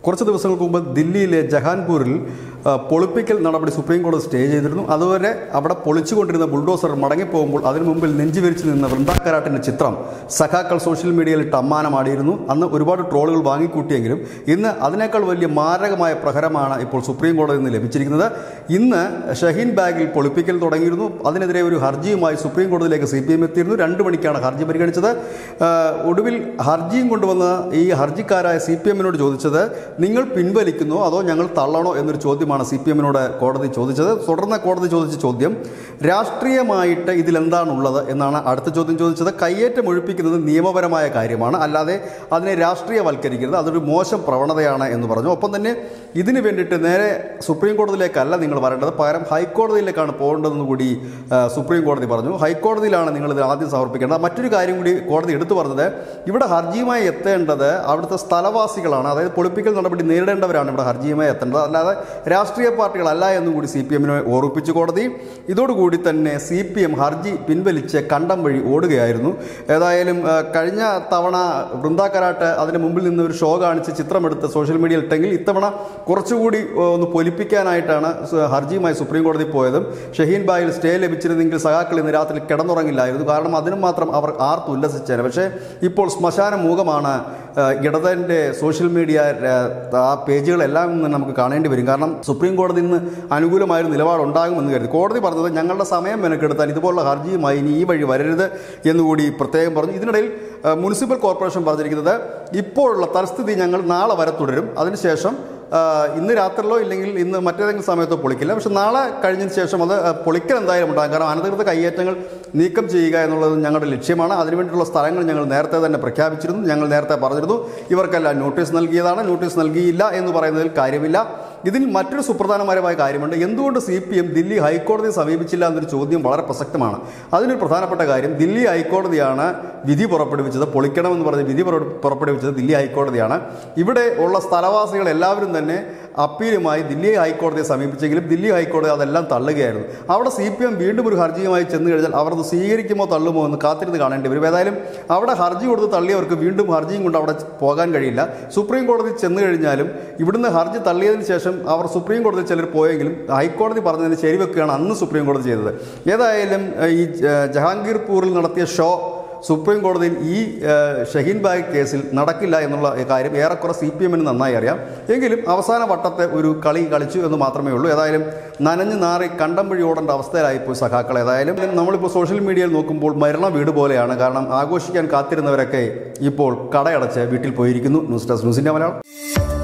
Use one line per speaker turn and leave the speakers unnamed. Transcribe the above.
കുറച്ച് ദിവസങ്ങൾക്ക് മുമ്പ് ദില്ലിയിലെ ജഹാൻപൂരിൽ ആ, പൊളിപ്പിക്കൽ നടപടി സുപ്രീം കോടതി സ്റ്റേ ചെയ്തിരുന്നു അതുവരെ അവിടെ പൊളിച്ചുകൊണ്ടിരുന്ന ബുൾഡോസർ മടങ്ങിപ്പോകുമ്പോൾ അതിനു മുമ്പിൽ നെഞ്ചുവിരിച്ച് നിന്ന വൃന്ദാക്കരാട്ടിൻ്റെ ചിത്രം സഖാക്കൾ സോഷ്യൽ മീഡിയയിൽ ടമ്മാനമാടിയിരുന്നു അന്ന് ഒരുപാട് ട്രോളുകൾ വാങ്ങിക്കൂട്ടിയെങ്കിലും ഇന്ന് അതിനേക്കാൾ വലിയ മാരകമായ പ്രഹരമാണ് ഇപ്പോൾ സുപ്രീം കോടതിയിൽ നിന്ന് ലഭിച്ചിരിക്കുന്നത് ഇന്ന് ഷഹീൻ ബാഗിൽ പൊളിപ്പിക്കൽ തുടങ്ങിയിരുന്നു അതിനെതിരെ ഒരു ഹർജിയുമായി സുപ്രീം കോടതിയിലേക്ക് സി പി എം എത്തിയിരുന്നു രണ്ട് മണിക്കാണ് ഹർജി പരിഗണിച്ചത് ആ, ഒടുവിൽ ഹർജിയും കൊണ്ടുവന്ന ഈ ഹർജിക്കാരായ സി പി എമ്മിനോട് ചോദിച്ചത് നിങ്ങൾ പിൻവലിക്കുന്നോ അതോ ഞങ്ങൾ തള്ളണോ എന്നൊരു ചോദ്യമാണ് സി പി എമ്മിനോട് കോടതി ചോദിച്ചത് തുടർന്ന് കോടതി ചോദിച്ച ചോദ്യം രാഷ്ട്രീയമായിട്ട് ഇതിലെന്താണുള്ളത് എന്നാണ് അടുത്ത ചോദ്യം ചോദിച്ചത് കയ്യേറ്റം ഒഴിപ്പിക്കുന്നത് നിയമപരമായ കാര്യമാണ് അല്ലാതെ അതിനെ രാഷ്ട്രീയവൽക്കരിക്കരുത് അതൊരു മോശം പ്രവണതയാണ് എന്ന് പറഞ്ഞു ഒപ്പം തന്നെ ഇതിന് വേണ്ടിയിട്ട് നേരെ സുപ്രീം കോടതിയിലേക്കല്ല നിങ്ങൾ വരേണ്ടത് പകരം ഹൈക്കോടതിയിലേക്കാണ് പോകേണ്ടതെന്ന് കൂടി ആ, സുപ്രീം കോടതി പറഞ്ഞു ഹൈക്കോടതിയിലാണ് നിങ്ങൾ ഇത് ആദ്യം സമർപ്പിക്കേണ്ടത് മറ്റൊരു കാര്യം കൂടി കോടതി എടുത്തു പറഞ്ഞത് ഇവിടെ ഹർജിയുമായി എത്തേണ്ടത് അവിടുത്തെ സ്ഥലവാസികളാണ് അതായത് പൊളിപ്പിക്കൽ നടപടി നേരിടേണ്ടവരാണ് ഇവിടെ ഹർജിയുമായി എത്തേണ്ടത് അല്ലാതെ രാഷ്ട്രീയ പാർട്ടികളല്ല എന്നും കൂടി സി പി എമ്മിനെ ഓർമ്മിപ്പിച്ചു കോടതി ഇതോടുകൂടി തന്നെ സി പി എം ഹർജി പിൻവലിച്ച് കണ്ടം വഴി ഓടുകയായിരുന്നു ഏതായാലും ആ, കഴിഞ്ഞ തവണ വൃന്ദാക്കരാട്ട് അതിന് മുമ്പിൽ നിന്ന് ഒരു ഷോ കാണിച്ച് ചിത്രമെടുത്ത് സോഷ്യൽ മീഡിയയിൽ ഇട്ടെങ്കിൽ ഇത്തവണ കുറച്ചുകൂടി ആ, ഒന്ന് പൊലിപ്പിക്കാനായിട്ടാണ് സ- ഹർജിയുമായി സുപ്രീം കോടതി പോയതും ഷഹീൻ ബായിൽ സ്റ്റേ ലഭിച്ചിരുന്നെങ്കിൽ സഖാക്കൾ ഇന്ന് രാത്രി കിടന്നുറങ്ങില്ലായിരുന്നു കാരണം അതിനും മാത്രം അവർ ആർത്ത് ഉല്ലസിച്ചേനെ പക്ഷേ ഇപ്പോൾ ശ്മശാന മൂകമാണ് ആ, ഇടതൻ്റെ സോഷ്യൽ മീഡിയ ആ, ആ പേജുകളെല്ലാം ഇന്ന് നമുക്ക് കാണേണ്ടി വരും കാരണം സുപ്രീം കോടതി ഇന്ന് അനുകൂലമായൊരു നിലപാടുണ്ടാകുമെന്ന് കരുതി കോടതി പറഞ്ഞത് ഞങ്ങളുടെ സമയം മെനക്കെടുത്താൻ ഇതുപോലുള്ള ഹർജിയുമായി ഇനി ഈ വഴി വരരുത് എന്നുകൂടി പ്രത്യേകം പറഞ്ഞു ഇതിനിടയിൽ ആ, മുനിസിപ്പൽ കോർപ്പറേഷൻ പറഞ്ഞിരിക്കുന്നത് ഇപ്പോഴുള്ള തൽസ്ഥിതി ഞങ്ങൾ നാളെ വരെ തുടരും അതിനുശേഷം ആ, ഇന്ന് രാത്രിയിലോ ഇല്ലെങ്കിൽ ഇന്ന് മറ്റേതെങ്കിലും സമയത്തോ പൊളിക്കില്ല പക്ഷെ നാളെ കഴിഞ്ഞതിന് ശേഷം അത് ആ, പൊളിക്കൽ എന്തായാലും ഉണ്ടാകും കാരണം അനധികൃത കയ്യേറ്റങ്ങൾ നീക്കം ചെയ്യുക എന്നുള്ളത് ഞങ്ങളുടെ ലക്ഷ്യമാണ് അതിനുവേണ്ടിയുള്ള സ്ഥലങ്ങൾ ഞങ്ങൾ നേരത്തെ തന്നെ പ്രഖ്യാപിച്ചിരുന്നു ഞങ്ങൾ നേരത്തെ പറഞ്ഞിരുന്നു ഇവർക്കെല്ലാം നോട്ടീസ് നൽകിയതാണ് നോട്ടീസ് നൽകിയില്ല എന്ന് പറയുന്നതിൽ കാര്യമില്ല ഇതിൽ മറ്റൊരു സുപ്രധാനമായ കാര്യമുണ്ട് എന്തുകൊണ്ട് സി പി എം ദില്ലി ഹൈക്കോടതിയെ സമീപിച്ചില്ല എന്നൊരു ചോദ്യം വളരെ പ്രസക്തമാണ് അതിനൊരു പ്രധാനപ്പെട്ട കാര്യം ദില്ലി ഹൈക്കോടതിയാണ് വിധി പുറപ്പെടുവിച്ചത് പൊളിക്കണമെന്ന് പറഞ്ഞ് വിധി പുറ- പുറപ്പെടുവിച്ചത് ദില്ലി ഹൈക്കോടതിയാണ് ഇവിടെ ഉള്ള സ്ഥലവാസികൾ എല്ലാവരും തന്നെ അപ്പീലുമായി ദില്ലി ഹൈക്കോടതിയെ സമീപിച്ചെങ്കിലും ദില്ലി ഹൈക്കോടതി അതെല്ലാം തള്ളുകയായിരുന്നു അവിടെ സി പി എം വീണ്ടും ഒരു ഹർജിയുമായി ചെന്ന് കഴിഞ്ഞാൽ അവർ അത് സ്വീകരിക്കുമോ തള്ളുമോ എന്ന് കാത്തിരുന്ന് കാണേണ്ടി വരും ഏതായാലും അവിടെ ഹർജി കൊടുത്ത് തള്ളിയവർക്ക് വീണ്ടും ഹർജിയും കൊണ്ട് അവിടെ പോകാൻ കഴിയില്ല സുപ്രീം കോടതി ചെന്ന് കഴിഞ്ഞാലും ഇവിടുന്ന് ഹർജി തള്ളിയതിന് ശേഷം അവർ സുപ്രീം കോടതി ചിലർ പോയെങ്കിലും ഹൈക്കോടതി പറഞ്ഞതിന് ശരിവെക്കുകയാണ് അന്ന് സുപ്രീം കോടതി ചെയ്തത് ഏതായാലും ഏഹ്, ഈ ജ- ജഹാംഗീർപൂരിൽ നടത്തിയ ഷോ സുപ്രീം കോടതിയിൽ ഈ ഏഹ്, ഷഹീൻ ബാഗ് കേസിൽ നടക്കില്ല എന്നുള്ള കാര്യം ഏറെക്കുറെ സി പി എമ്മിന് നന്നായി അറിയാം എങ്കിലും അവസാന വട്ടത്തെ ഒരു കളി കളിച്ചു എന്ന് മാത്രമേ ഉള്ളൂ ഏതായാലും നനഞ്ഞു നാറി കണ്ടം വഴി ഓടേണ്ട അവസ്ഥയിലായിപ്പോയി സഖാക്കൾ ഏതായാലും നമ്മളിപ്പോൾ സോഷ്യൽ മീഡിയയിൽ നോക്കുമ്പോൾ മരണ വീട് പോലെയാണ് കാരണം ആഘോഷിക്കാൻ കാത്തിരുന്നവരൊക്കെ ഇപ്പോൾ കടയടച്ച് വീട്ടിൽ പോയിരിക്കുന്നു ന്യൂസ് ഡെസ്ക് ന്യൂസിൻ്റെ മലയാളം